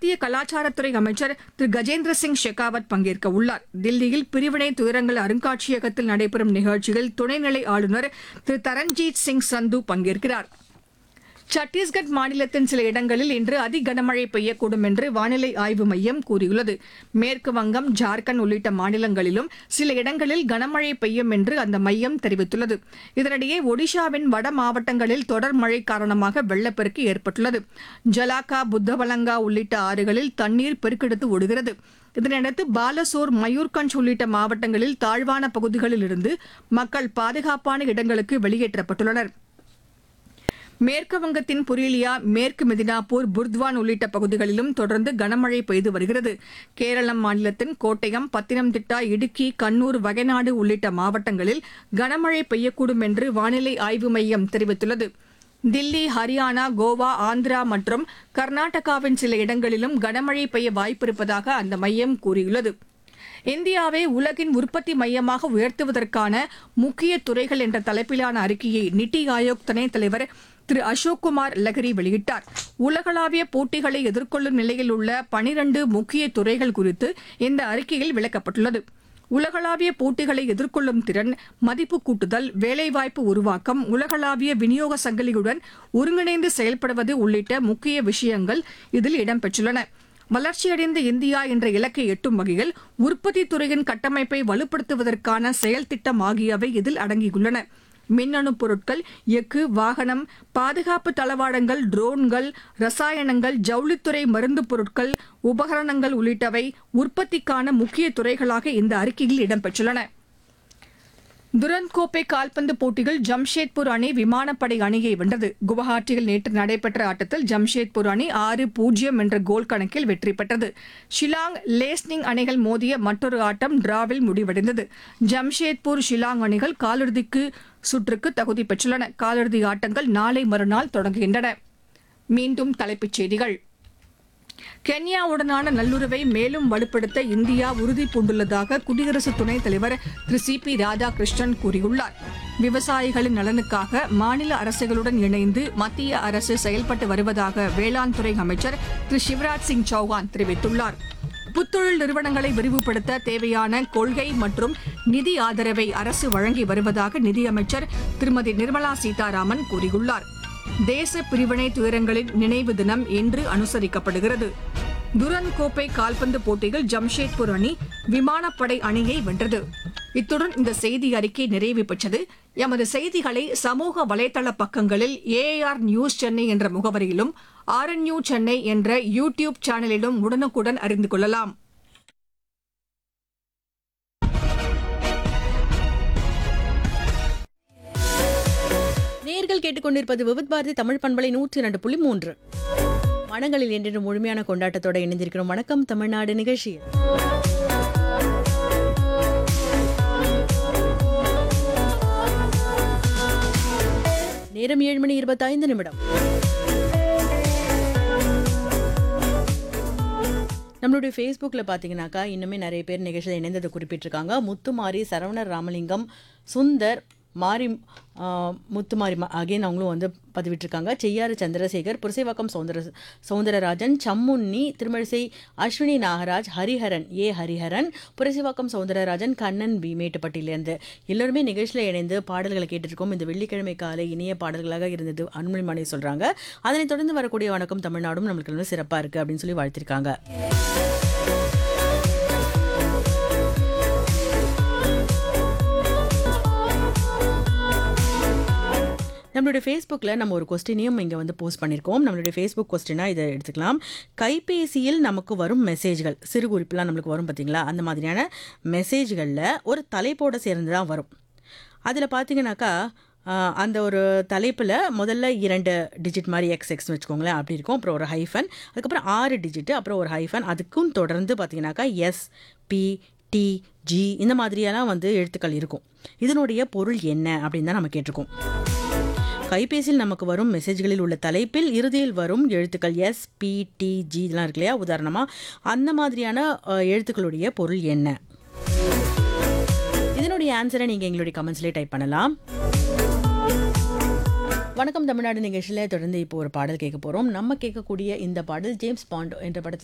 மத்திய கலாச்சாரத்துறை அமைச்சர் திரு கஜேந்திர சிங் ஷெகாவத் பங்கேற்க உள்ளார் தில்லியில் பிரிவினை துயரங்கள் அருங்காட்சியகத்தில் நடைபெறும் நிகழ்ச்சியில் துணைநிலை ஆளுநர் திரு தரண்ஜீத் சிங் சந்து பங்கேற்கிறார் சத்தீஸ்கட் மாநிலத்தின் சில இடங்களில் இன்று அதி கனமழை பெய்யக்கூடும் என்று வானிலை ஆய்வு மையம் கூறியுள்ளது மேற்கு வங்கம் ஜார்க்கண்ட் உள்ளிட்ட மாநிலங்களிலும் சில இடங்களில் கனமழை பெய்யும் என்று அந்த மையம் தெரிவித்துள்ளது இதனிடையே ஒடிஷாவின் வட மாவட்டங்களில் தொடர் மழை காரணமாக வெள்ளப்பெருக்கு ஏற்பட்டுள்ளது ஜலாக்கா புத்தவலங்கா உள்ளிட்ட ஆறுகளில் தண்ணீர் பெருக்கெடுத்து ஓடுகிறது இதனையடுத்து பாலசோர் மயூர்கஞ்ச் உள்ளிட்ட மாவட்டங்களில் தாழ்வான பகுதிகளில் இருந்து மக்கள் பாதுகாப்பான இடங்களுக்கு வெளியேற்றப்பட்டுள்ளனா் மேற்கு வங்கத்தின் புரீலியா மேற்கு மெதினாப்பூர் புர்த்வான் உள்ளிட்ட பகுதிகளிலும் தொடர்ந்து கனமழை பெய்து வருகிறது கேரளம் மாநிலத்தின் கோட்டயம் பத்தினம்திட்டா இடுக்கி கண்ணூர் வயநாடு உள்ளிட்ட மாவட்டங்களில் கனமழை பெய்யக்கூடும் என்று வானிலை ஆய்வு மையம் தெரிவித்துள்ளது தில்லி ஹரியானா கோவா ஆந்திரா மற்றும் கர்நாடகாவின் சில இடங்களிலும் கனமழை பெய்ய வாய்ப்பிருப்பதாக அந்த மையம் கூறியுள்ளது இந்தியாவை உலகின் உற்பத்தி மையமாக உயர்த்துவதற்கான முக்கிய துறைகள் என்ற தலைப்பிலான அறிக்கையை நித்தி ஆயோக் துணைத் தலைவர் திரு அசோக் குமார் லகரி வெளியிட்டார் உலகளாவிய போட்டிகளை எதிர்கொள்ளும் நிலையில் உள்ள பனிரண்டு முக்கிய துறைகள் குறித்து இந்த அறிக்கையில் விளக்கப்பட்டுள்ளது உலகளாவிய போட்டிகளை எதிர்கொள்ளும் திறன் மதிப்பு கூட்டுதல் வேலைவாய்ப்பு உருவாக்கம் உலகளாவிய விநியோக சங்கிலியுடன் ஒருங்கிணைந்து செயல்படுவது உள்ளிட்ட முக்கிய விஷயங்கள் இதில் இடம்பெற்றுள்ளன வளர்ச்சியடைந்த இந்தியா என்ற இலக்கை எட்டும் வகையில் உற்பத்தி துறையின் கட்டமைப்பை வலுப்படுத்துவதற்கான செயல் திட்டம் ஆகியவை இதில் அடங்கியுள்ளன மின்னணு பொருட்கள் எஃகு வாகனம் பாதுகாப்பு தளவாடங்கள் ட்ரோன்கள் ரசாயனங்கள் ஜவுளித்துறை மருந்து பொருட்கள் உபகரணங்கள் உள்ளிட்டவை உற்பத்திக்கான முக்கிய துறைகளாக இந்த அறிக்கையில் இடம்பெற்றுள்ளன துரந்த் கோப்பை கால்பந்து போட்டியில் ஜம்ஷேத்பூர் அணி விமானப்படை அணியை வென்றது குவஹாட்டியில் நேற்று நடைபெற்ற ஆட்டத்தில் ஜம்ஷேத்பூர் அணி ஆறு பூஜ்ஜியம் என்ற கோல் கணக்கில் வெற்றி பெற்றது ஷிலாங் லேஸ்னிங் அணிகள் மோதிய மற்றொரு ஆட்டம் டிராவில் முடிவடைந்தது ஜம்ஷேத்பூர் ஷிலாங் அணிகள் காலிறுதிக்கு சுற்றுக்கு தகுதி பெற்றுள்ளன காலிறுதி ஆட்டங்கள் நாளை மறுநாள் தொடங்குகின்றன மீண்டும் தலைப்புச் செய்திகள் கென்யாவுடனான நல்லுறவை மேலும் வலுப்படுத்த இந்தியா உறுதி பூண்டுள்ளதாக குடியரசு துணைத் தலைவர் திரு சி பி ராதாகிருஷ்ணன் கூறியுள்ளார் விவசாயிகளின் நலனுக்காக மாநில அரசுகளுடன் இணைந்து மத்திய அரசு செயல்பட்டு வருவதாக வேளாண் துறை அமைச்சர் திரு சிவராஜ் சிங் சௌகான் தெரிவித்துள்ளார் புத்தொழில் நிறுவனங்களை விரிவுபடுத்த தேவையான கொள்கை மற்றும் நிதி ஆதரவை அரசு வழங்கி வருவதாக நிதியமைச்சர் திருமதி நிர்மலா சீதாராமன் கூறியுள்ளார் தேச பிரிவினை துயரங்களின் நினைவு தினம் இன்று அனுசரிக்கப்படுகிறது துரந்த் கோப்பை கால்பந்து போட்டியில் ஜம்ஷேத்பூர் அணி விமானப்படை அணியை வென்றது இத்துடன் இந்த செய்தி அறிக்கை நிறைவு பெற்றது எமது செய்திகளை சமூக வலைதள பக்கங்களில் ஏஆர் நியூஸ் சென்னை என்ற முகவரியிலும் ஆர்என்யூ சென்னை என்ற யூ டியூப் சேனலிலும் உடனுக்குடன் அறிந்து கொள்ளலாம் நேர்கள் கேட்டுக்கொண்டிருப்பது விவித் பாரதி தமிழ் பண்பலை நூற்றி இரண்டு புள்ளி மூன்று மனங்களில் என்றென்று முழுமையான கொண்டாட்டத்தோட இணைந்திருக்கிறோம் வணக்கம் தமிழ்நாடு நிகழ்ச்சியில் நேரம் ஏழு மணி இருபத்தைந்து நிமிடம் நம்மளுடைய ஃபேஸ்புக்கில் பார்த்தீங்கன்னாக்கா இன்னுமே நிறைய பேர் நிகழ்ச்சியில் இணைந்ததை குறிப்பிட்டிருக்காங்க முத்துமாரி சரவணர் ராமலிங்கம் சுந்தர் மாரி ஆ, முத்துமாரி அகைன் அவங்களும் வந்து பதிவிட்டிருக்காங்க செய்யாறு சந்திரசேகர் புரசைவாக்கம் சௌந்தர சௌந்தரராஜன் சம்முன்னி திருமழிசை அஸ்வினி நாகராஜ் ஹரிஹரன் ஏ ஹரிஹரன் புரசைவாக்கம் சௌந்தரராஜன் கண்ணன் பி மேட்டுப்பட்டியிலேருந்து எல்லாருமே நிகழ்ச்சியில் இணைந்து பாடல்களை கேட்டிருக்கோம் இந்த வெள்ளிக்கிழமை காலை இனிய பாடல்களாக இருந்தது அன்புமணி சொல்கிறாங்க அதனைத் தொடர்ந்து வரக்கூடிய வணக்கம் தமிழ்நாடும் நம்மளுக்கு வந்து சிறப்பாக இருக்குது அப்படின்னு சொல்லி வாழ்த்திருக்காங்க நம்மளுடைய ஃபேஸ்புக்கில் நம்ம ஒரு கொஸ்டினையும் இங்கே வந்து போஸ்ட் பண்ணியிருக்கோம் நம்மளுடைய ஃபேஸ்புக் கொஸ்டினாக இதை எடுத்துக்கலாம் கைபேசியில் நமக்கு வரும் மெசேஜ்கள் சிறு குறிப்புலாம் நம்மளுக்கு வரும் பார்த்தீங்களா அந்த மாதிரியான மெசேஜ்களில் ஒரு தலைப்போடு சேர்ந்து தான் வரும் அதில் பார்த்தீங்கன்னாக்கா ஆஹ், அந்த ஒரு தலைப்பில் முதல்ல இரண்டு டிஜிட் மாதிரி எக்ஸ் எக்ஸ் வச்சுக்கோங்களேன் அப்படி இருக்கும் அப்புறம் ஒரு ஹைஃபன் அதுக்கப்புறம் ஆறு டிஜிட்டு அப்புறம் ஒரு ஹைஃபன் அதுக்கும் தொடர்ந்து பார்த்தீங்கன்னாக்கா எஸ் பி டி ஜி இந்த மாதிரியெல்லாம் வந்து எழுத்துக்கள் இருக்கும் இதனுடைய பொருள் என்ன அப்படின்னு தான் நம்ம கேட்டிருக்கோம் கைபேசியில் நமக்கு வரும் மெசேஜ்களில் உள்ள தலைப்பில் இறுதியில் வரும் எழுத்துக்கள் எஸ் பி டி ஜி இதெல்லாம் இருக்கு இல்லையா உதாரணமாக அந்த மாதிரியான அஹ், எழுத்துக்களுடைய பொருள் என்ன இதனுடைய ஆன்சரை நீங்கள் எங்களுடைய கமெண்ட்ஸ்லேயே டைப் பண்ணலாம் வணக்கம் தமிழ்நாடு நிகழ்ச்சியில் தொடர்ந்து இப்போ ஒரு பாடல் கேட்க போகிறோம் நம்ம கேட்கக்கூடிய இந்த பாடல் ஜேம்ஸ் பாண்ட் என்ற படத்தில்